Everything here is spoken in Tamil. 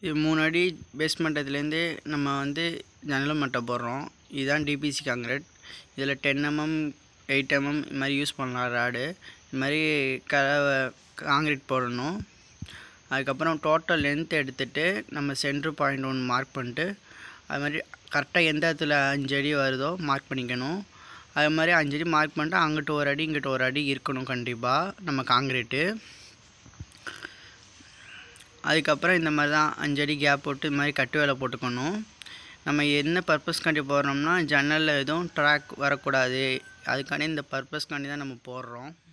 இது மூணு அடி பேஸ்மெண்ட் இதுலேருந்து நம்ம வந்து ஜன்னல் மட்டை போடுறோம் இதுதான் டிபிசி காங்கிரீட் இதில் டென் எம்எம் எயிட் எம்எம் இது மாதிரி யூஸ் பண்ணலாம் ராடு இது மாதிரி க காங்கிரீட் போடணும் அதுக்கப்புறம் டோட்டல் லென்த் எடுத்துகிட்டு நம்ம சென்ட்ரு பாயிண்ட் ஒன்று மார்க் பண்ணிட்டு அது மாதிரி கரெக்டாக எந்த இடத்துல அஞ்சு அடி வருதோ மார்க் பண்ணிக்கணும் அது மாதிரி அஞ்சு அடி மார்க் பண்ணிட்டு அங்கிட்டு ஒரு அடி இங்கிட்டு ஒரு அடி இருக்கணும் கண்டிப்பாக நம்ம காங்கிரீட்டு அதுக்கப்புறம் இந்த மாதிரி தான் அஞ்சு அடி கேப் போட்டு இது மாதிரி கட்டு வேலை போட்டுக்கணும் நம்ம என்ன பர்பஸ்க்காண்டி போடுறோம்னா ஜன்னலில் எதுவும் ட்ராக் வரக்கூடாது அதுக்காண்டி இந்த பர்பஸ்க்காண்டி தான் நம்ம போடுறோம்